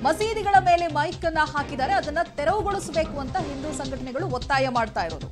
ಮಸೀದಿಗಳ ಮೇಲೆ ಮೈಕ್ ಅನ್ನ ಹಾಕಿದ್ದಾರೆ ಅದನ್ನ ತೆರವುಗೊಳಿಸಬೇಕು ಅಂತ ಹಿಂದೂ ಸಂಘಟನೆಗಳು ಒತ್ತಾಯ ಮಾಡ್ತಾ ಇರೋದು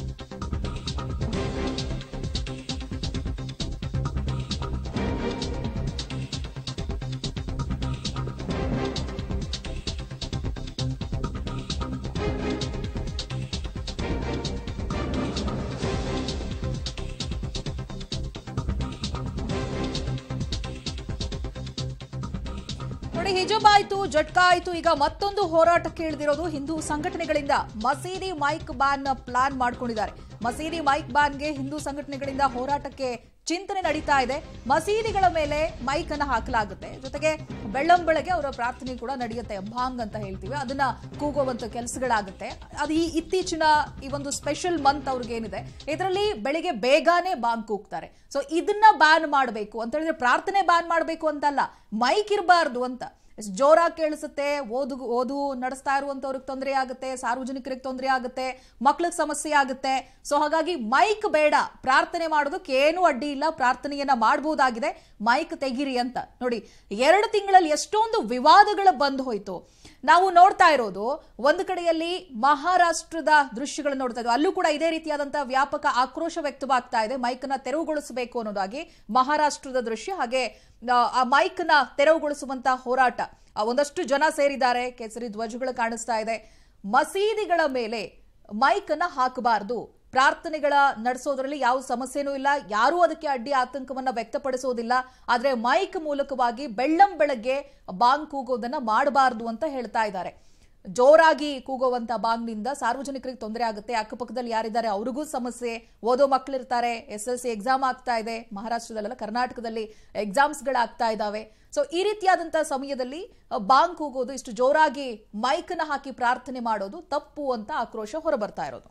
ನೋಡಿ ಹಿಜಬ್ ಆಯ್ತು ಜಟ್ಕಾ ಆಯ್ತು ಈಗ ಮತ್ತೊಂದು ಹೋರಾಟಕ್ಕೆ ಇಳಿದಿರೋದು ಹಿಂದೂ ಸಂಘಟನೆಗಳಿಂದ ಮಸೀದಿ ಮೈಕ್ ಬ್ಯಾನ್ ಪ್ಲಾನ್ ಮಾಡ್ಕೊಂಡಿದ್ದಾರೆ ಮಸೀದಿ ಮೈಕ್ ಬ್ಯಾನ್ಗೆ ಹಿಂದೂ ಸಂಘಟನೆಗಳಿಂದ ಹೋರಾಟಕ್ಕೆ ಚಿಂತನೆ ನಡೀತಾ ಇದೆ ಮಸೀದಿಗಳ ಮೇಲೆ ಮೈಕ್ ಅನ್ನ ಹಾಕಲಾಗುತ್ತೆ ಜೊತೆಗೆ ಬೆಳ್ಳಂಬೆಳಗ್ಗೆ ಅವರ ಪ್ರಾರ್ಥನೆ ಕೂಡ ನಡೆಯುತ್ತೆ ಭಾಂಗ್ ಅಂತ ಹೇಳ್ತೀವಿ ಅದನ್ನ ಕೂಗುವಂತ ಕೆಲಸಗಳಾಗುತ್ತೆ ಅದು ಈ ಇತ್ತೀಚಿನ ಈ ಒಂದು ಸ್ಪೆಷಲ್ ಮಂತ್ ಅವ್ರಿಗೆ ಏನಿದೆ ಇದರಲ್ಲಿ ಬೆಳಿಗ್ಗೆ ಬೇಗನೆ ಬಾಂಗ್ ಕೂಗ್ತಾರೆ ಸೊ ಇದನ್ನ ಬ್ಯಾನ್ ಮಾಡಬೇಕು ಅಂತ ಹೇಳಿದ್ರೆ ಪ್ರಾರ್ಥನೆ ಬ್ಯಾನ್ ಮಾಡಬೇಕು ಅಂತಲ್ಲ ಮೈಕ್ ಇರಬಾರ್ದು ಅಂತ ಜೋರಾಗಿ ಕೇಳಿಸುತ್ತೆ ಓದು ಓದು ನಡೆಸ್ತಾ ಇರುವಂತವ್ರಿಗೆ ತೊಂದರೆ ಆಗುತ್ತೆ ಸಾರ್ವಜನಿಕರಿಗೆ ತೊಂದರೆ ಆಗುತ್ತೆ ಮಕ್ಳಿಗೆ ಸಮಸ್ಯೆ ಆಗುತ್ತೆ ಸೊ ಹಾಗಾಗಿ ಮೈಕ್ ಬೇಡ ಪ್ರಾರ್ಥನೆ ಮಾಡೋದಕ್ಕೆ ಏನೂ ಅಡ್ಡಿ ಇಲ್ಲ ಪ್ರಾರ್ಥನೆಯನ್ನ ಮಾಡಬಹುದಾಗಿದೆ ಮೈಕ್ ತೆಗಿರಿ ಅಂತ ನೋಡಿ ಎರಡು ತಿಂಗಳಲ್ಲಿ ಎಷ್ಟೊಂದು ವಿವಾದಗಳ ಬಂದು ಹೋಯ್ತು ನಾವು ನೋಡ್ತಾ ಇರೋದು ಒಂದು ಕಡೆಯಲ್ಲಿ ಮಹಾರಾಷ್ಟ್ರದ ದೃಶ್ಯಗಳನ್ನು ನೋಡ್ತಾ ಇದ್ವಿ ಅಲ್ಲೂ ಕೂಡ ಇದೇ ರೀತಿಯಾದಂತಹ ವ್ಯಾಪಕ ಆಕ್ರೋಶ ವ್ಯಕ್ತವಾಗ್ತಾ ಇದೆ ಮೈಕ್ನ ತೆರವುಗೊಳಿಸಬೇಕು ಅನ್ನೋದಾಗಿ ಮಹಾರಾಷ್ಟ್ರದ ದೃಶ್ಯ ಹಾಗೆ ಆ, ಆ ಮೈಕ್ನ ತೆರವುಗೊಳಿಸುವಂತ ಹೋರಾಟ ಆ, ಒಂದಷ್ಟು ಜನ ಸೇರಿದ್ದಾರೆ ಕೇಸರಿ ಧ್ವಜಗಳು ಕಾಣಿಸ್ತಾ ಇದೆ ಮಸೀದಿಗಳ ಮೇಲೆ ಮೈಕ್ ಅನ್ನ ಹಾಕಬಾರದು ಪ್ರಾರ್ಥನೆಗಳ ನಡೆಸೋದ್ರಲ್ಲಿ ಯಾವ ಸಮಸ್ಯೆನೂ ಇಲ್ಲ ಯಾರೂ ಅದಕ್ಕೆ ಅಡ್ಡಿ ಆತಂಕವನ್ನ ವ್ಯಕ್ತಪಡಿಸೋದಿಲ್ಲ ಆದ್ರೆ ಮೈಕ್ ಮೂಲಕವಾಗಿ ಬೆಳ್ಳಂ ಬೆಳಗ್ಗೆ ಬಾಂಗ್ ಕೂಗೋದನ್ನ ಮಾಡಬಾರದು ಅಂತ ಹೇಳ್ತಾ ಇದ್ದಾರೆ ಜೋರಾಗಿ ಕೂಗುವಂತ ಬಾಂಗ್ನಿಂದ ಸಾರ್ವಜನಿಕರಿಗೆ ತೊಂದರೆ ಆಗುತ್ತೆ ಅಕ್ಕಪಕ್ಕದಲ್ಲಿ ಯಾರಿದ್ದಾರೆ ಅವ್ರಿಗೂ ಸಮಸ್ಯೆ ಓದೋ ಮಕ್ಕಳಿರ್ತಾರೆ ಎಸ್ ಎಲ್ ಸಿ ಎಕ್ಸಾಮ್ ಆಗ್ತಾ ಇದೆ ಮಹಾರಾಷ್ಟ್ರದಲ್ಲ ಕರ್ನಾಟಕದಲ್ಲಿ ಎಕ್ಸಾಮ್ಸ್ಗಳಾಗ್ತಾ ಇದ್ದಾವೆ ಸೊ ಈ ರೀತಿಯಾದಂತಹ ಸಮಯದಲ್ಲಿ ಅ, ಬಾಂಗ್ ಕೂಗೋದು ಇಷ್ಟು ಜೋರಾಗಿ ಮೈಕ್ನ ಹಾಕಿ ಪ್ರಾರ್ಥನೆ ಮಾಡೋದು ತಪ್ಪು ಅಂತ ಆಕ್ರೋಶ ಹೊರಬರ್ತಾ ಇರೋದು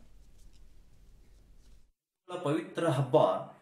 ಪವಿತ್ರ ಹಬ್ಬ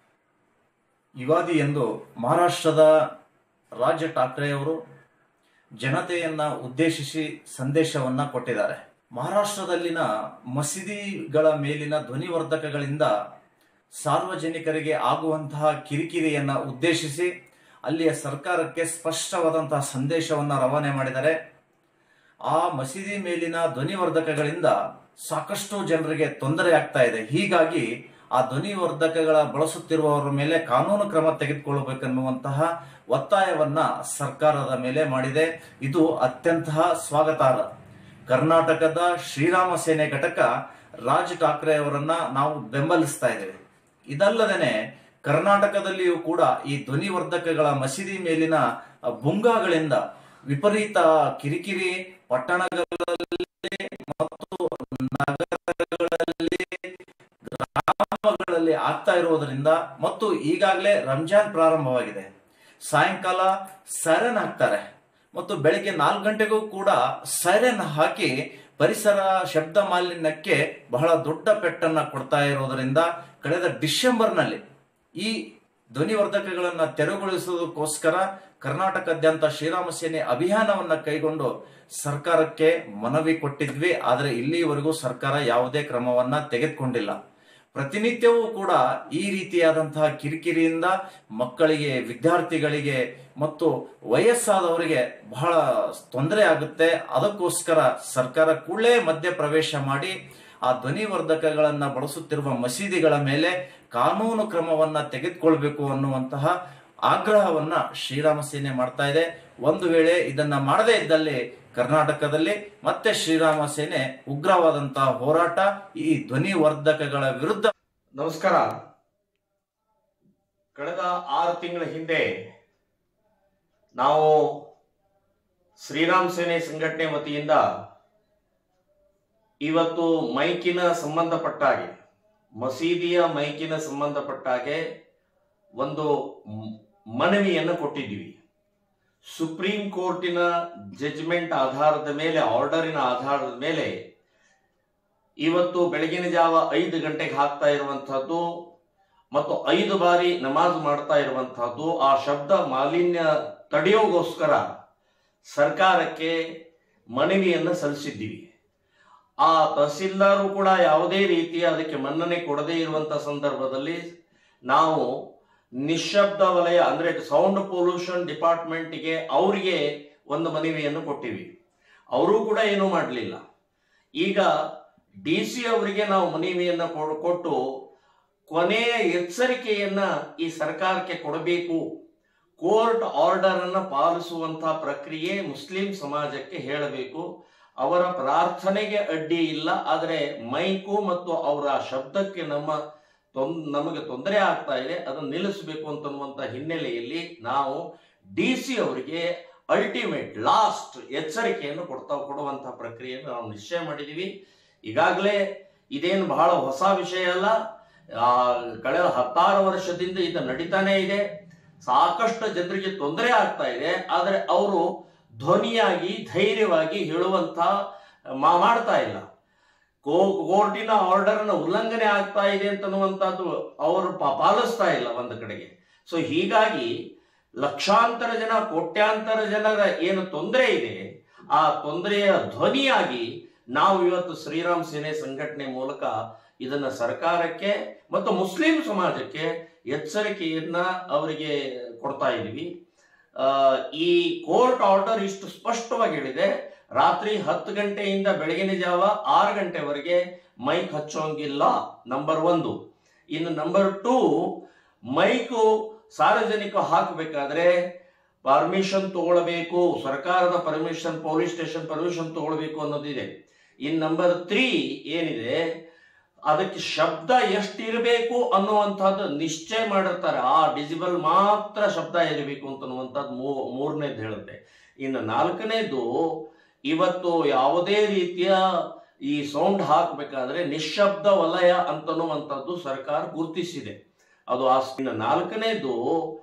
ಯುಗಾದಿ ಎಂದು ಮಹಾರಾಷ್ಟ್ರದ ರಾಜ್ಯ ಠಾಕ್ರೆಯವರು ಜನತೆಯನ್ನ ಉದ್ದೇಶಿಸಿ ಸಂದೇಶವನ್ನ ಕೊಟ್ಟಿದ್ದಾರೆ ಮಹಾರಾಷ್ಟ್ರದಲ್ಲಿನ ಮಸೀದಿಗಳ ಮೇಲಿನ ಧ್ವನಿವರ್ಧಕಗಳಿಂದ ಸಾರ್ವಜನಿಕರಿಗೆ ಆಗುವಂತಹ ಕಿರಿಕಿರಿಯನ್ನ ಉದ್ದೇಶಿಸಿ ಅಲ್ಲಿಯ ಸರ್ಕಾರಕ್ಕೆ ಸ್ಪಷ್ಟವಾದಂತಹ ಸಂದೇಶವನ್ನ ರವಾನೆ ಮಾಡಿದ್ದಾರೆ ಆ ಮಸೀದಿ ಮೇಲಿನ ಧ್ವನಿವರ್ಧಕಗಳಿಂದ ಸಾಕಷ್ಟು ಜನರಿಗೆ ತೊಂದರೆ ಆಗ್ತಾ ಇದೆ ಹೀಗಾಗಿ ಆ ಧ್ವನಿವರ್ಧಕಗಳ ಬಳಸುತ್ತಿರುವವರ ಮೇಲೆ ಕಾನೂನು ಕ್ರಮ ತೆಗೆದುಕೊಳ್ಳಬೇಕೆನ್ನುವಂತಹ ಒತ್ತಾಯವನ್ನ ಸರ್ಕಾರದ ಮೇಲೆ ಮಾಡಿದೆ ಇದು ಅತ್ಯಂತ ಸ್ವಾಗತಾರ್ಹ ಕರ್ನಾಟಕದ ಶ್ರೀರಾಮ ಸೇನೆ ಘಟಕ ರಾಜ್ ಠಾಕ್ರೆ ಅವರನ್ನ ನಾವು ಬೆಂಬಲಿಸ್ತಾ ಇದ್ದೇವೆ ಇದಲ್ಲದೇನೆ ಕರ್ನಾಟಕದಲ್ಲಿಯೂ ಕೂಡ ಈ ಧ್ವನಿವರ್ಧಕಗಳ ಮಸೀದಿ ಮೇಲಿನ ಬುಂಗಾಗಳಿಂದ ವಿಪರೀತ ಕಿರಿಕಿರಿ ಪಟ್ಟಣಗಳಲ್ಲಿ ಮತ್ತು ನಗರಗಳಲ್ಲಿ ಗ್ರಾಮಗಳಲ್ಲಿ ಆಗ್ತಾ ಇರುವುದರಿಂದ ಮತ್ತು ಈಗಾಗಲೇ ರಂಜಾನ್ ಪ್ರಾರಂಭವಾಗಿದೆ ಸಾಯಂಕಾಲ ಸೈರನ್ ಹಾಕ್ತಾರೆ ಮತ್ತು ಬೆಳಿಗ್ಗೆ ನಾಲ್ಕು ಗಂಟೆಗೂ ಕೂಡ ಸೈರನ್ ಹಾಕಿ ಪರಿಸರ ಶಬ್ದ ಮಾಲಿನ್ಯಕ್ಕೆ ಬಹಳ ದೊಡ್ಡ ಪೆಟ್ಟನ್ನ ಕೊಡ್ತಾ ಇರೋದರಿಂದ ಕಳೆದ ಡಿಸೆಂಬರ್ನಲ್ಲಿ ಈ ಧ್ವನಿವರ್ಧಕಗಳನ್ನ ತೆರವುಗೊಳಿಸುವುದಕ್ಕೋಸ್ಕರ ಕರ್ನಾಟಕದಾದ್ಯಂತ ಶ್ರೀರಾಮ ಸೇನೆ ಅಭಿಯಾನವನ್ನ ಕೈಗೊಂಡು ಸರ್ಕಾರಕ್ಕೆ ಮನವಿ ಕೊಟ್ಟಿದ್ವಿ ಆದರೆ ಇಲ್ಲಿಯವರೆಗೂ ಸರ್ಕಾರ ಯಾವುದೇ ಕ್ರಮವನ್ನ ತೆಗೆದುಕೊಂಡಿಲ್ಲ ಪ್ರತಿನಿತ್ಯವೂ ಕೂಡ ಈ ರೀತಿಯಾದಂತಹ ಕಿರಿಕಿರಿಯಿಂದ ಮಕ್ಕಳಿಗೆ ವಿದ್ಯಾರ್ಥಿಗಳಿಗೆ ಮತ್ತು ವಯಸ್ಸಾದವರಿಗೆ ಬಹಳ ತೊಂದರೆ ಆಗುತ್ತೆ ಅದಕ್ಕೋಸ್ಕರ ಸರ್ಕಾರ ಕೂಡಲೇ ಮಧ್ಯ ಪ್ರವೇಶ ಮಾಡಿ ಆ ಧ್ವನಿವರ್ಧಕಗಳನ್ನ ಬಳಸುತ್ತಿರುವ ಮಸೀದಿಗಳ ಮೇಲೆ ಕಾನೂನು ಕ್ರಮವನ್ನ ತೆಗೆದುಕೊಳ್ಬೇಕು ಅನ್ನುವಂತಹ ಆಗ್ರಹವನ್ನ ಶ್ರೀರಾಮ ಸೇನೆ ಮಾಡ್ತಾ ಇದೆ ಒಂದು ವೇಳೆ ಇದನ್ನ ಮಾಡದೇ ಇದ್ದಲ್ಲಿ ಕರ್ನಾಟಕದಲ್ಲಿ ಮತ್ತೆ ಶ್ರೀರಾಮ ಸೇನೆ ಉಗ್ರವಾದಂತಹ ಹೋರಾಟ ಈ ಧ್ವನಿವರ್ಧಕಗಳ ವಿರುದ್ಧ ನಮಸ್ಕಾರ ಕಳೆದ ಆರು ತಿಂಗಳ ಹಿಂದೆ ನಾವು ಶ್ರೀರಾಮ್ ಸೇನೆ ಸಂಘಟನೆ ವತಿಯಿಂದ ಇವತ್ತು ಮೈಕಿನ ಸಂಬಂಧಪಟ್ಟ ಹಾಗೆ ಮಸೀದಿಯ ಮೈಕಿನ ಸಂಬಂಧಪಟ್ಟ ಹಾಗೆ ಒಂದು ಮ್- ಮನವಿಯನ್ನು ಕೊಟ್ಟಿದ್ದೀವಿ ಸುಪ್ರೀಂ ಕೋರ್ಟಿನ ಜಜ್ಮೆಂಟ್ ಆಧಾರದ ಮೇಲೆ ಆರ್ಡರಿನ ಆಧಾರದ ಮೇಲೆ ಇವತ್ತು ಬೆಳಗಿನ ಜಾವ ಐದು ಗಂಟೆಗೆ ಹಾಕ್ತಾ ಇರುವಂತಹದ್ದು ಮತ್ತು ಐದು ಬಾರಿ ನಮಾಜ್ ಮಾಡ್ತಾ ಇರುವಂತಹದ್ದು ಆ ಶಬ್ದ ಮಾಲಿನ್ಯ ತಡೆಯೋಗೋಸ್ಕರ ಸರ್ಕಾರಕ್ಕೆ ಮನವಿಯನ್ನು ಸಲ್ಲಿಸಿದ್ದೀವಿ ಆ ತಹಸೀಲ್ದಾರು ಕೂಡ ಯಾವುದೇ ರೀತಿಯ ಅದಕ್ಕೆ ಮನ್ನಣೆ ಕೊಡದೇ ಇರುವಂತ ಸಂದರ್ಭದಲ್ಲಿ ನಾವು ನಿಶಬ್ದ ವಲಯ ಅಂದ್ರೆ ಸೌಂಡ್ ಪೊಲ್ಯೂಷನ್ ಡಿಪಾರ್ಟ್ಮೆಂಟ್ಗೆ ಅವರಿಗೆ ಒಂದು ಮನವಿಯನ್ನು ಕೊಟ್ಟಿವಿ ಅವರು ಕೂಡ ಏನೂ ಮಾಡಲಿಲ್ಲ ಈಗ ಡಿ ಸಿ ಅವರಿಗೆ ನಾವು ಮನವಿಯನ್ನ ಕೊಡ್- ಕೊಟ್ಟು ಕೊನೆಯ ಎಚ್ಚರಿಕೆಯನ್ನ ಈ ಸರ್ಕಾರಕ್ಕೆ ಕೊಡಬೇಕು ಕೋರ್ಟ್ ಆರ್ಡರ್ ಅನ್ನ ಪಾಲಿಸುವಂತಹ ಪ್ರಕ್ರಿಯೆ ಮುಸ್ಲಿಂ ಸಮಾಜಕ್ಕೆ ಹೇಳಬೇಕು ಅವರ ಪ್ರಾರ್ಥನೆಗೆ ಅಡ್ಡಿ ಇಲ್ಲ ಆದರೆ ಮೈಕು ಮತ್ತು ಅವರ ಶಬ್ದಕ್ಕೆ ನಮ್ಮ ತೊಂ- ನಮಗೆ ತೊಂದರೆ ಆಗ್ತಾ ಇದೆ ಅದನ್ನು ನಿಲ್ಲಿಸಬೇಕು ಅಂತನ್ನುವಂತ ಹಿನ್ನೆಲೆಯಲ್ಲಿ ನಾವು ಡಿ ಸಿ ಅವರಿಗೆ ಅಲ್ಟಿಮೇಟ್ ಲಾಸ್ಟ್ ಎಚ್ಚರಿಕೆಯನ್ನು ಕೊಡ್ತಾ ಕೊಡುವಂತಹ ಪ್ರಕ್ರಿಯೆಯನ್ನು ನಾವು ನಿಶ್ಚಯ ಮಾಡಿದೀವಿ ಈಗಾಗಲೇ ಇದೇನು ಬಹಳ ಹೊಸ ವಿಷಯ ಅಲ್ಲ ಆ, ಕಳೆದ ಹತ್ತಾರು ವರ್ಷದಿಂದ ಇದು ನಡೀತಾನೆ ಇದೆ ಸಾಕಷ್ಟು ಜನರಿಗೆ ತೊಂದರೆ ಆಗ್ತಾ ಇದೆ ಆದರೆ ಅವರು ಧ್ವನಿಯಾಗಿ ಧೈರ್ಯವಾಗಿ ಹೇಳುವಂತ ಮಾ- ಮಾಡ್ತಾ ಇಲ್ಲ ಕೋ ಕೋರ್ಟಿನ ಆರ್ಡರ್ ನ ಉಲ್ಲಂಘನೆ ಆಗ್ತಾ ಇದೆ ಅಂತನ್ನುವಂಥದ್ದು ಅವರು ಪಾ- ಪಾಲಿಸ್ತಾ ಇಲ್ಲ ಒಂದು ಕಡೆಗೆ ಸೊ ಹೀಗಾಗಿ ಲಕ್ಷಾಂತರ ಜನ ಕೋಟ್ಯಾಂತರ ಜನರ ಏನು ತೊಂದರೆ ಇದೆ ಆ ತೊಂದರೆಯ ಧ್ವನಿಯಾಗಿ ನಾವು ಇವತ್ತು ಶ್ರೀರಾಮ್ ಸೇನೆ ಸಂಘಟನೆ ಮೂಲಕ ಇದನ್ನ ಸರ್ಕಾರಕ್ಕೆ ಮತ್ತು ಮುಸ್ಲಿಂ ಸಮಾಜಕ್ಕೆ ಎಚ್ಚರಿಕೆಯನ್ನ ಅವರಿಗೆ ಕೊಡ್ತಾ ಇದ್ದೀವಿ ಆ, ಈ ಕೋರ್ಟ್ ಆರ್ಡರ್ ಇಷ್ಟು ಸ್ಪಷ್ಟವಾಗಿ ಹೇಳಿದೆ ರಾತ್ರಿ ಹತ್ತು ಗಂಟೆಯಿಂದ ಬೆಳಗಿನ ಜಾವ ಆರು ಗಂಟೆವರೆಗೆ ಮೈಕ್ ಹಚ್ಚೋಂಗಿಲ್ಲ ನಂಬರ್ ಒಂದು ಇನ್ನು ನಂಬರ್ ಟೂ ಮೈಕು ಸಾರ್ವಜನಿಕ ಹಾಕಬೇಕಾದ್ರೆ ಪರ್ಮಿಷನ್ ತಗೊಳ್ಬೇಕು ಸರ್ಕಾರದ ಪರ್ಮಿಷನ್ ಪೊಲೀಸ್ ಸ್ಟೇಷನ್ ಪರ್ಮಿಷನ್ ತಗೊಳ್ಬೇಕು ಅನ್ನೋದಿದೆ ಇನ್ ನಂಬರ್ ತ್ರೀ ಏನಿದೆ ಅದಕ್ಕೆ ಶಬ್ದ ಎಷ್ಟಿರಬೇಕು ಅನ್ನುವಂಥದ್ದು ನಿಶ್ಚಯ ಮಾಡಿರ್ತಾರೆ ಆ ಡಿಜಿಬಲ್ ಮಾತ್ರ ಶಬ್ದ ಇರಬೇಕು ಅಂತನ್ನುವಂಥದ್ದು ಮೂ ಮೂರನೇದು ಹೇಳುತ್ತೆ ಇನ್ನು ನಾಲ್ಕನೇದು ಇವತ್ತು ಯಾವುದೇ ರೀತಿಯ ಈ ಸೌಂಡ್ ಹಾಕಬೇಕಾದ್ರೆ ನಿಶ್ಶಬ್ದ ವಲಯ ಅಂತನ್ನುವಂಥದ್ದು ಸರ್ಕಾರ ಗುರುತಿಸಿದೆ ಅದು ಆ ಇನ್ನು ನಾಲ್ಕನೇದು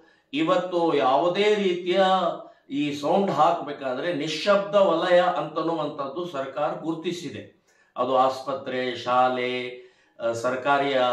ಇವತ್ತು ಯಾವುದೇ ರೀತಿಯ ಈ ಸೌಂಡ್ ಹಾಕಬೇಕಾದ್ರೆ ನಿಶ್ಶಬ್ದ ವಲಯ ಅಂತನ್ನುವಂಥದ್ದು ಸರ್ಕಾರ ಗುರುತಿಸಿದೆ ಅದು ಆಸ್ಪತ್ರೆ ಶಾಲೆ ಆ, ಸರ್ಕಾರಿ ಆ,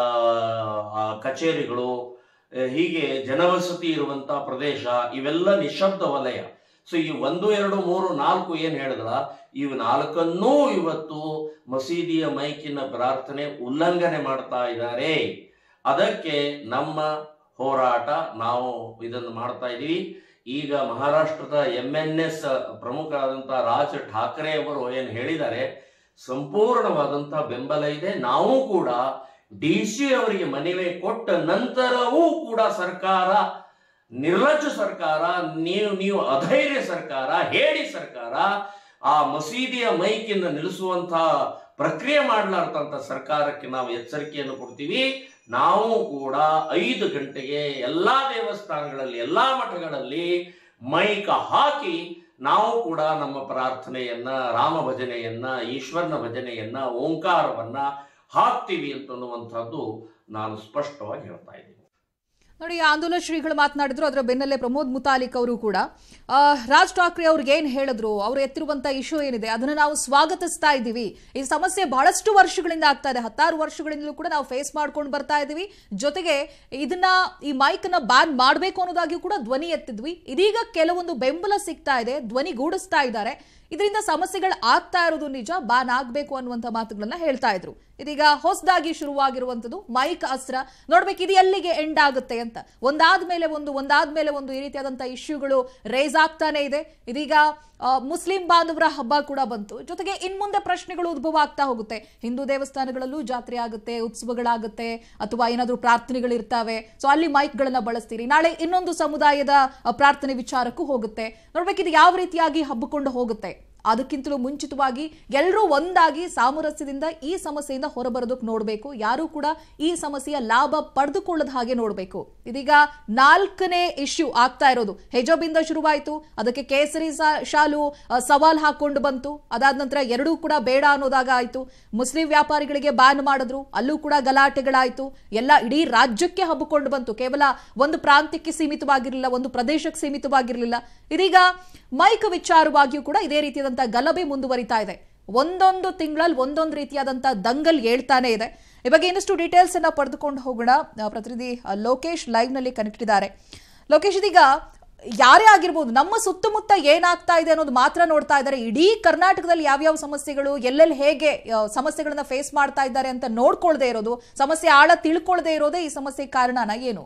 ಆ, ಕಚೇರಿಗಳು ಆ, ಹೀಗೆ ಜನವಸತಿ ಇರುವಂತ ಪ್ರದೇಶ ಇವೆಲ್ಲ ನಿಶಬ್ದ ವಲಯ ಸೊ ಈ ಒಂದು ಎರಡು ಮೂರು ನಾಲ್ಕು ಏನ್ ಹೇಳಿದ್ರ ಇವು ನಾಲ್ಕನ್ನೂ ಇವತ್ತು ಮಸೀದಿಯ ಮೈಕಿನ ಪ್ರಾರ್ಥನೆ ಉಲ್ಲಂಘನೆ ಮಾಡ್ತಾ ಇದ್ದಾರೆ ಅದಕ್ಕೆ ನಮ್ಮ ಹೋರಾಟ ನಾವು ಇದನ್ನು ಮಾಡ್ತಾ ಇದ್ದೀವಿ ಈಗ ಮಹಾರಾಷ್ಟ್ರದ ಎಂ ಎನ್ ಎಸ್ ಪ್ರಮುಖರಾದಂತಹ ರಾಜ್ ಠಾಕ್ರೆ ಅವರು ಏನು ಹೇಳಿದ್ದಾರೆ ಸಂಪೂರ್ಣವಾದಂತಹ ಬೆಂಬಲ ಇದೆ ನಾವು ಕೂಡ ಡಿ ಸಿ ಅವರಿಗೆ ಮನವಿ ಕೊಟ್ಟ ನಂತರವೂ ಕೂಡ ಸರ್ಕಾರ ನಿರ್ಲಜ್ಜ ಸರ್ಕಾರ ನೀವು ನೀವು ಅಧೈರ್ಯ ಸರ್ಕಾರ ಹೇಳಿ ಸರ್ಕಾರ ಆ ಮಸೀದಿಯ ಮೈಕಿಂದ ನಿಲ್ಲಿಸುವಂತಹ ಪ್ರಕ್ರಿಯೆ ಮಾಡಲಾರ್ದಂತ ಸರ್ಕಾರಕ್ಕೆ ನಾವು ಎಚ್ಚರಿಕೆಯನ್ನು ಕೊಡ್ತೀವಿ ನಾವು ಕೂಡ ಐದು ಗಂಟೆಗೆ ಎಲ್ಲಾ ದೇವಸ್ಥಾನಗಳಲ್ಲಿ ಎಲ್ಲಾ ಮಠಗಳಲ್ಲಿ ಮೈಕ ಹಾಕಿ ನಾವು ಕೂಡ ನಮ್ಮ ಪ್ರಾರ್ಥನೆಯನ್ನ ರಾಮ ಭಜನೆಯನ್ನ ಈಶ್ವರನ ಭಜನೆಯನ್ನ ಓಂಕಾರವನ್ನ ಹಾಕ್ತೀವಿ ಅಂತನ್ನುವಂಥದ್ದು ನಾನು ಸ್ಪಷ್ಟವಾಗಿ ಹೇಳ್ತಾ ಇದ್ದೀನಿ ನೋಡಿ ಈ ಆಂದೋಲನ ಶ್ರೀಗಳು ಮಾತನಾಡಿದ್ರು ಅದರ ಬೆನ್ನಲ್ಲೇ ಪ್ರಮೋದ್ ಮುತಾಲಿಕ್ ಅವರು ಕೂಡ ಆ, ರಾಜ್ ಠಾಕ್ರೆ ಅವ್ರಿಗೆ ಏನ್ ಹೇಳಿದ್ರು ಅವ್ರು ಎತ್ತಿರುವಂತ ಇಶ್ಯೂ ಏನಿದೆ ಅದನ್ನ ನಾವು ಸ್ವಾಗತಿಸ್ತಾ ಇದ್ದೀವಿ ಈ ಸಮಸ್ಯೆ ಬಹಳಷ್ಟು ವರ್ಷಗಳಿಂದ ಆಗ್ತಾ ಇದೆ ಹತ್ತಾರು ವರ್ಷಗಳಿಂದಲೂ ಕೂಡ ನಾವು ಫೇಸ್ ಮಾಡ್ಕೊಂಡು ಬರ್ತಾ ಇದ್ದೀವಿ ಜೊತೆಗೆ ಇದನ್ನ ಈ ಮೈಕ್ ನ ಬ್ಯಾನ್ ಮಾಡಬೇಕು ಅನ್ನೋದಾಗಿಯೂ ಕೂಡ ಧ್ವನಿ ಎತ್ತಿದ್ವಿ ಇದೀಗ ಕೆಲವೊಂದು ಬೆಂಬಲ ಸಿಗ್ತಾ ಇದೆ ಧ್ವನಿಗೂಡಿಸ್ತಾ ಇದ್ದಾರೆ ಇದರಿಂದ ಸಮಸ್ಯೆಗಳು ಆಗ್ತಾ ಇರೋದು ನಿಜ ಬ್ಯಾನ್ ಆಗ್ಬೇಕು ಅನ್ನುವಂತ ಮಾತುಗಳನ್ನ ಹೇಳ್ತಾ ಇದ್ರು ಇದೀಗ ಹೊಸದಾಗಿ ಶುರುವಾಗಿರುವಂತದ್ದು ಮೈಕ್ ಅಸ್ತ್ರ ನೋಡ್ಬೇಕು ಇದು ಎಲ್ಲಿಗೆ ಎಂಡ್ ಆಗುತ್ತೆ ಅಂತ ಒಂದಾದ್ಮೇಲೆ ಒಂದು ಒಂದಾದ್ಮೇಲೆ ಒಂದು ಈ ರೀತಿಯಾದಂತ ಇಶ್ಯೂಗಳು ರೇಸ್ ಆಗ್ತಾನೆ ಇದೆ ಇದೀಗ ಆ, ಮುಸ್ಲಿಂ ಬಾಂಧವರ ಹಬ್ಬ ಕೂಡ ಬಂತು ಜೊತೆಗೆ ಇನ್ ಮುಂದೆ ಪ್ರಶ್ನೆಗಳು ಉದ್ಭವ ಆಗ್ತಾ ಹೋಗುತ್ತೆ ಹಿಂದೂ ದೇವಸ್ಥಾನಗಳಲ್ಲೂ ಜಾತ್ರೆ ಆಗುತ್ತೆ ಉತ್ಸವಗಳಾಗುತ್ತೆ ಅಥವಾ ಏನಾದ್ರೂ ಪ್ರಾರ್ಥನೆಗಳಿರ್ತಾವೆ ಸೊ ಅಲ್ಲಿ ಮೈಕ್ಗಳನ್ನ ಬಳಸ್ತೀರಿ ನಾಳೆ ಇನ್ನೊಂದು ಸಮುದಾಯದ ಆ, ಪ್ರಾರ್ಥನೆ ವಿಚಾರಕ್ಕೂ ಹೋಗುತ್ತೆ ನೋಡ್ಬೇಕು ಇದು ಯಾವ ರೀತಿಯಾಗಿ ಹಬ್ಬಿಕೊಂಡು ಹೋಗುತ್ತೆ ಅದಕ್ಕಿಂತಲೂ ಮುಂಚಿತವಾಗಿ ಎಲ್ಲರೂ ಒಂದಾಗಿ ಸಾಮರಸ್ಯದಿಂದ ಈ ಸಮಸ್ಯೆಯಿಂದ ಹೊರಬರೋದಕ್ಕೆ ನೋಡಬೇಕು ಯಾರು ಕೂಡ ಈ ಸಮಸ್ಯೆಯ ಲಾಭ ಪಡೆದುಕೊಳ್ಳದ ಹಾಗೆ ನೋಡಬೇಕು ಇದೀಗ ನಾಲ್ಕನೇ ಇಶ್ಯೂ ಆಗ್ತಾ ಇರೋದು ಹೆಜೋಬಿಂದ ಶುರುವಾಯಿತು ಅದಕ್ಕೆ ಕೇಸರಿ ಸಾ- ಶಾಲು ಆ, ಸವಾಲ್ ಹಾಕೊಂಡು ಬಂತು ಅದಾದ ನಂತರ ಎರಡೂ ಕೂಡ ಬೇಡ ಅನ್ನೋದಾಗ ಆಯ್ತು ಮುಸ್ಲಿಂ ವ್ಯಾಪಾರಿಗಳಿಗೆ ಬ್ಯಾನ್ ಮಾಡಿದ್ರು ಅಲ್ಲೂ ಕೂಡ ಗಲಾಟೆಗಳಾಯ್ತು ಎಲ್ಲ ಇಡೀ ರಾಜ್ಯಕ್ಕೆ ಹಬ್ಬಿಕೊಂಡು ಬಂತು ಕೇವಲ ಒಂದು ಪ್ರಾಂತ್ಯಕ್ಕೆ ಸೀಮಿತವಾಗಿರಲಿಲ್ಲ ಒಂದು ಪ್ರದೇಶಕ್ಕೆ ಸೀಮಿತವಾಗಿರಲಿಲ್ಲ ಇದೀಗ ಮೈಕ್ ವಿಚಾರವಾಗಿಯೂ ಕೂಡ ಇದೇ ರೀತಿಯಾದಂತಹ ಗಲಭೆ ಮುಂದುವರಿತಾ ಇದೆ ಒಂದೊಂದು ತಿಂಗಳಲ್ಲಿ ಒಂದೊಂದು ರೀತಿಯಾದಂತಹ ದಂಗಲ್ ಹೇಳ್ತಾನೆ ಇದೆ ಈ ಬಗ್ಗೆ ಇನ್ನಷ್ಟು ಡೀಟೇಲ್ಸ್ ಅನ್ನ ಪಡೆದುಕೊಂಡು ಹೋಗೋಣ ಆ, ಪ್ರತಿನಿಧಿ ಆ, ಲೋಕೇಶ್ ಲೈವ್ ನಲ್ಲಿ ಕನೆಕ್ಟ್ ಇದ್ದಾರೆ ಲೋಕೇಶ್ ಇದೀಗ ಯಾರೇ ಆಗಿರ್ಬೋದು ನಮ್ಮ ಸುತ್ತಮುತ್ತ ಏನಾಗ್ತಾ ಇದೆ ಅನ್ನೋದು ಮಾತ್ರ ನೋಡ್ತಾ ಇದ್ದಾರೆ ಇಡೀ ಕರ್ನಾಟಕದಲ್ಲಿ ಯಾವ್ಯಾವ ಸಮಸ್ಯೆಗಳು ಎಲ್ಲೆಲ್ಲಿ ಹೇಗೆ ಆ, ಸಮಸ್ಯೆಗಳನ್ನ ಫೇಸ್ ಮಾಡ್ತಾ ಇದ್ದಾರೆ ಅಂತ ನೋಡ್ಕೊಳ್ದೇ ಇರೋದು ಸಮಸ್ಯೆ ಆಳ ತಿಳ್ಕೊಳ್ದೇ ಇರೋದೇ ಈ ಸಮಸ್ಯೆ ಕಾರಣನ ಏನು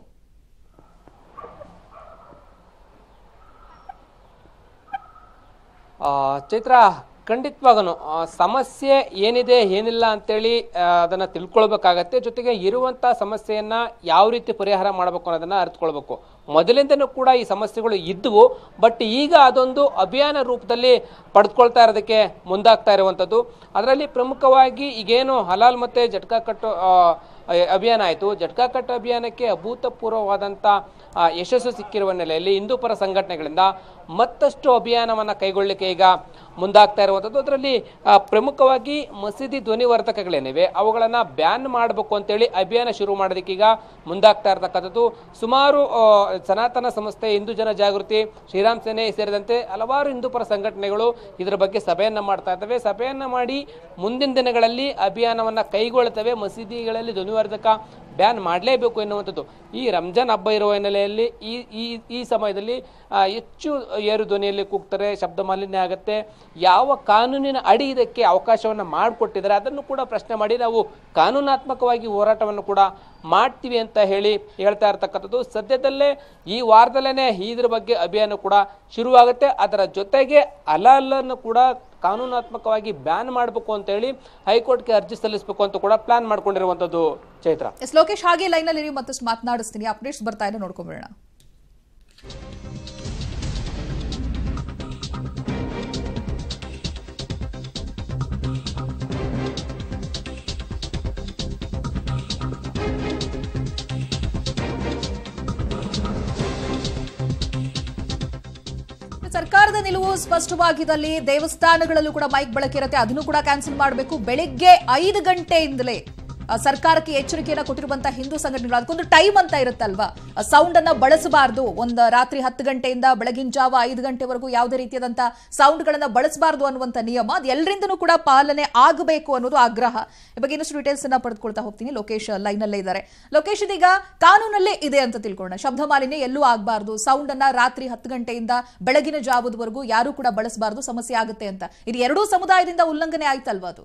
ಆ, ಚೈತ್ರ ಖಂಡಿತವಾಗನು ಆ, ಸಮಸ್ಯೆ ಏನಿದೆ ಏನಿಲ್ಲ ಅಂತೇಳಿ ಆ, ಅದನ್ನ ತಿಳ್ಕೊಳ್ಬೇಕಾಗತ್ತೆ ಜೊತೆಗೆ ಇರುವಂತ ಸಮಸ್ಯೆಯನ್ನ ಯಾವ ರೀತಿ ಪರಿಹಾರ ಮಾಡಬೇಕು ಅನ್ನೋದನ್ನ ಅರ್ಥಕೊಳ್ಬೇಕು ಮೊದಲಿಂದನೂ ಕೂಡ ಈ ಸಮಸ್ಯೆಗಳು ಇದ್ದವು ಬಟ್ ಈಗ ಅದೊಂದು ಅಭಿಯಾನ ರೂಪದಲ್ಲಿ ಪಡೆದುಕೊಳ್ತಾ ಇರೋದಕ್ಕೆ ಮುಂದಾಗ್ತಾ ಇರುವಂಥದ್ದು ಅದರಲ್ಲಿ ಪ್ರಮುಖವಾಗಿ ಈಗೇನು ಹಲಾಲ್ ಮತ್ತೆ ಜಟ್ಕಾ ಕಟ್ಟು ಆ, ಅ- ಅಭಿಯಾನ ಆಯಿತು ಜಟ್ಕಾ ಕಟ್ ಅಭಿಯಾನಕ್ಕೆ ಅಭೂತಪೂರ್ವವಾದಂಥ ಆ, ಯಶಸ್ಸು ಸಿಕ್ಕಿರುವ ನೆಲೆಯಲ್ಲಿ ಹಿಂದೂ ಪರ ಸಂಘಟನೆಗಳಿಂದ ಮತ್ತಷ್ಟು ಅಭಿಯಾನವನ್ನು ಕೈಗೊಳ್ಳಲಿಕ್ಕೆ ಈಗ ಮುಂದಾಗ್ತಾ ಇರುವಂಥದ್ದು ಅದರಲ್ಲಿ ಆ, ಪ್ರಮುಖವಾಗಿ ಮಸೀದಿ ಧ್ವನಿವರ್ಧಕಗಳೇನಿವೆ ಅವುಗಳನ್ನು ಬ್ಯಾನ್ ಮಾಡಬೇಕು ಅಂತೇಳಿ ಅಭಿಯಾನ ಶುರು ಮಾಡೋದಕ್ಕೆ ಈಗ ಮುಂದಾಗ್ತಾ ಇರತಕ್ಕಂಥದ್ದು ಸುಮಾರು ಆ, ಸನಾತನ ಸಂಸ್ಥೆ ಹಿಂದೂ ಜನ ಜಾಗೃತಿ ಶ್ರೀರಾಮ್ ಸೇನೆ ಸೇರಿದಂತೆ ಹಲವಾರು ಹಿಂದೂ ಪರ ಸಂಘಟನೆಗಳು ಇದರ ಬಗ್ಗೆ ಸಭೆಯನ್ನ ಮಾಡ್ತಾ ಇದ್ದಾವೆ ಸಭೆಯನ್ನ ಮಾಡಿ ಮುಂದಿನ ದಿನಗಳಲ್ಲಿ ಅಭಿಯಾನವನ್ನ ಕೈಗೊಳ್ಳುತ್ತವೆ ಮಸೀದಿಗಳಲ್ಲಿ ಧ್ವನಿವರ್ಧಕ ಬ್ಯಾನ್ ಮಾಡಲೇಬೇಕು ಎನ್ನುವಂಥದ್ದು ಈ ರಂಜಾನ್ ಹಬ್ಬ ಇರುವ ಹಿನ್ನೆಲೆಯಲ್ಲಿ ಈ ಈ ಈ ಸಮಯದಲ್ಲಿ ಆ, ಹೆಚ್ಚು ಏರು ಧ್ವನಿಯಲ್ಲಿ ಕೂಗ್ತಾರೆ ಶಬ್ದ ಮಾಲಿನ್ಯ ಆಗುತ್ತೆ ಯಾವ ಕಾನೂನಿನ ಅಡಿ ಇದಕ್ಕೆ ಅವಕಾಶವನ್ನು ಮಾಡಿಕೊಟ್ಟಿದ್ದಾರೆ ಅದನ್ನು ಕೂಡ ಪ್ರಶ್ನೆ ಮಾಡಿ ನಾವು ಕಾನೂನಾತ್ಮಕವಾಗಿ ಹೋರಾಟವನ್ನು ಕೂಡ ಮಾಡ್ತೀವಿ ಅಂತ ಹೇಳಿ ಹೇಳ್ತಾ ಇರ್ತಕ್ಕಂಥದ್ದು ಸದ್ಯದಲ್ಲೇ ಈ ವಾರದಲ್ಲೇ ಇದ್ರ ಬಗ್ಗೆ ಅಭಿಯಾನ ಕೂಡ ಶುರುವಾಗುತ್ತೆ ಅದರ ಜೊತೆಗೆ ಅಲಲ್ಲನ್ನು ಕೂಡ ಕಾನೂನಾತ್ಮಕವಾಗಿ ಬ್ಯಾನ್ ಮಾಡಬೇಕು ಅಂತ ಹೇಳಿ ಹೈಕೋರ್ಟ್ಗೆ ಅರ್ಜಿ ಸಲ್ಲಿಸಬೇಕು ಅಂತ ಕೂಡ ಪ್ಲಾನ್ ಮಾಡ್ಕೊಂಡಿರುವಂಥದ್ದು ಚೈತ್ರ ಎಸ್ ಲೋಕೇಶ್ ಹಾಗೆ ಲೈನಲ್ಲಿ ಇರಿ ಮತ್ತಷ್ಟು ಮಾತನಾಡಿಸ್ತೀನಿ ಅಪ್ಡೇಟ್ಸ್ ಬರ್ತಾ ಇದೆ ನೋಡ್ಕೊಂಡ್ಬಿಡೋಣ ಸರ್ಕಾರದ ನಿಲುವು ಸ್ಪಷ್ಟವಾಗಿದ್ದಲ್ಲಿ ದೇವಸ್ಥಾನಗಳಲ್ಲೂ ಕೂಡ ಮೈಕ್ ಬಳಕೆ ಇರುತ್ತೆ ಅದನ್ನು ಕೂಡ ಕ್ಯಾನ್ಸಲ್ ಮಾಡಬೇಕು ಬೆಳಿಗ್ಗೆ ಐದು ಗಂಟೆಯಿಂದಲೇ ಆ, ಸರ್ಕಾರಕ್ಕೆ ಎಚ್ಚರಿಕೆಯನ್ನ ಕೊಟ್ಟಿರುವಂತಹ ಹಿಂದೂ ಸಂಘಟನೆಗಳು ಅದಕ್ಕೊಂದು ಟೈಮ್ ಅಂತ ಇರುತ್ತಲ್ವಾ ಸೌಂಡ್ ಅನ್ನ ಬಳಸಬಾರ್ದು ಒಂದು ರಾತ್ರಿ ಹತ್ತು ಗಂಟೆಯಿಂದ ಬೆಳಗಿನ ಜಾವ ಐದು ಗಂಟೆವರೆಗೂ ಯಾವುದೇ ರೀತಿಯಾದಂತ ಸೌಂಡ್ ಗಳನ್ನ ಬಳಸಬಾರ್ದು ಅನ್ನುವಂತ ನಿಯಮ ಅದು ಎಲ್ಲರಿಂದನೂ ಕೂಡ ಪಾಲನೆ ಆಗಬೇಕು ಅನ್ನೋದು ಆಗ್ರಹ ಈ ಬಗ್ಗೆ ಇನ್ನಷ್ಟು ಡೀಟೇಲ್ಸ್ ಅನ್ನ ಪಡೆದುಕೊಳ್ತಾ ಹೋಗ್ತೀನಿ ಲೋಕೇಶ್ ಲೈನ್ ಅಲ್ಲೇ ಇದ್ದಾರೆ ಲೋಕೇಶ್ ಇದೀಗ ಕಾನೂನಲ್ಲೇ ಇದೆ ಅಂತ ತಿಳ್ಕೊಳ್ಳೋಣ ಶಬ್ದ ಮಾಲಿನ್ಯ ಎಲ್ಲೂ ಆಗಬಾರ್ದು ಸೌಂಡ್ ಅನ್ನ ರಾತ್ರಿ ಹತ್ತು ಗಂಟೆಯಿಂದ ಬೆಳಗಿನ ಜಾವದವರೆಗೂ ಯಾರು ಕೂಡ ಬಳಸಬಾರ್ದು ಸಮಸ್ಯೆ ಆಗುತ್ತೆ ಅಂತ ಇದು ಎರಡೂ ಸಮುದಾಯದಿಂದ ಉಲ್ಲಂಘನೆ ಆಯ್ತಲ್ವಾ ಅದು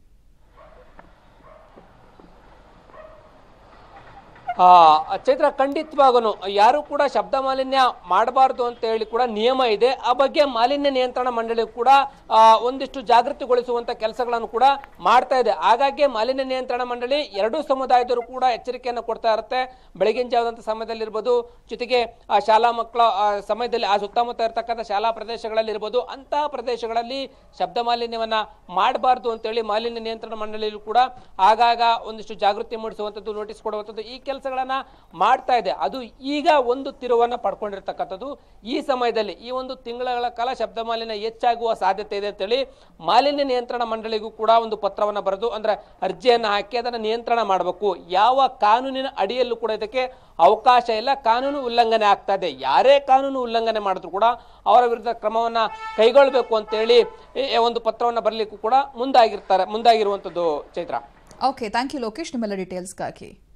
ಆ, ಚೈತ್ರ ಖಂಡಿತವಾಗನು ಯಾರು ಕೂಡ ಶಬ್ದ ಮಾಲಿನ್ಯ ಮಾಡಬಾರ್ದು ಅಂತ ಹೇಳಿ ಕೂಡ ನಿಯಮ ಇದೆ ಆ ಬಗ್ಗೆ ಮಾಲಿನ್ಯ ನಿಯಂತ್ರಣ ಮಂಡಳಿ ಕೂಡ ಆ, ಒಂದಿಷ್ಟು ಜಾಗೃತಿಗೊಳಿಸುವಂತ ಕೆಲಸಗಳನ್ನು ಕೂಡ ಮಾಡ್ತಾ ಇದೆ ಹಾಗಾಗಿ ಮಾಲಿನ್ಯ ನಿಯಂತ್ರಣ ಮಂಡಳಿ ಎರಡೂ ಸಮುದಾಯದವರು ಕೂಡ ಎಚ್ಚರಿಕೆಯನ್ನು ಕೊಡ್ತಾ ಇರುತ್ತೆ ಬೆಳಗಿನ ಜಾವದಂತ ಸಮಯದಲ್ಲಿರ್ಬೋದು ಜೊತೆಗೆ ಆ ಶಾಲಾ ಮಕ್ಕಳ ಆ, ಸಮಯದಲ್ಲಿ ಆ ಸುತ್ತಮುತ್ತ ಇರತಕ್ಕಂಥ ಶಾಲಾ ಪ್ರದೇಶಗಳಲ್ಲಿ ಇರ್ಬೋದು ಅಂತಹ ಪ್ರದೇಶಗಳಲ್ಲಿ ಶಬ್ದ ಮಾಲಿನ್ಯವನ್ನ ಮಾಡಬಾರ್ದು ಅಂತೇಳಿ ಮಾಲಿನ್ಯ ನಿಯಂತ್ರಣ ಮಂಡಳಿಯಲ್ಲೂ ಕೂಡ ಆಗಾಗ ಒಂದಿಷ್ಟು ಜಾಗೃತಿ ಮೂಡಿಸುವಂಥದ್ದು ನೋಟಿಸ್ ಕೊಡುವಂಥದ್ದು ಈ ಕೆಲಸಗಳನ್ನ ಮಾಡ್ತಾ ಇದೆ ಅದು ಈಗ ಒಂದು ತಿರುವನ್ನ ಪಡ್ಕೊಂಡಿರ್ತಕ್ಕಂಥದ್ದು ಈ ಸಮಯದಲ್ಲಿ ಈ ಒಂದು ತಿಂಗಳ ಕಾಲ ಶಬ್ದ ಮಾಲಿನ್ಯ ಹೆಚ್ಚಾಗುವ ಸಾಧ್ಯತೆ ಇದೆ ಅಂತೇಳಿ ಮಾಲಿನ್ಯ ನಿಯಂತ್ರಣ ಮಂಡಳಿಗೂ ಕೂಡ ಒಂದು ಪತ್ರವನ್ನ ಬರೆದು ಅಂದ್ರೆ ಅರ್ಜಿಯನ್ನ ಹಾಕಿ ಅದನ್ನ ನಿಯಂತ್ರಣ ಮಾಡಬೇಕು ಯಾವ ಕಾನೂನಿನ ಅಡಿಯಲ್ಲೂ ಕೂಡ ಇದಕ್ಕೆ ಅವಕಾಶ ಇಲ್ಲ ಕಾನೂನು ಉಲ್ಲಂಘನೆ ಆಗ್ತಾ ಇದೆ ಯಾರೇ ಕಾನೂನು ಉಲ್ಲಂಘನೆ ಮಾಡಿದ್ರು ಕೂಡ ಅವರ ವಿರುದ್ಧ ಕ್ರಮವನ್ನ ಕೈಗೊಳ್ಳಬೇಕು ಅಂತೇಳಿ ಈ ಒಂದು ಪತ್ರವನ್ನ ಬರಲಿಕ್ಕೂ ಕೂಡ ಮುಂದಾಗಿರ್ತಾರೆ ಮುಂದಾಗಿರುವಂಥದ್ದು Chaitra okay thank you Lokesh ನಿಮ್ಮೆಲ್ಲ ಡೀಟೇಲ್ಸ್ಗಾಗಿ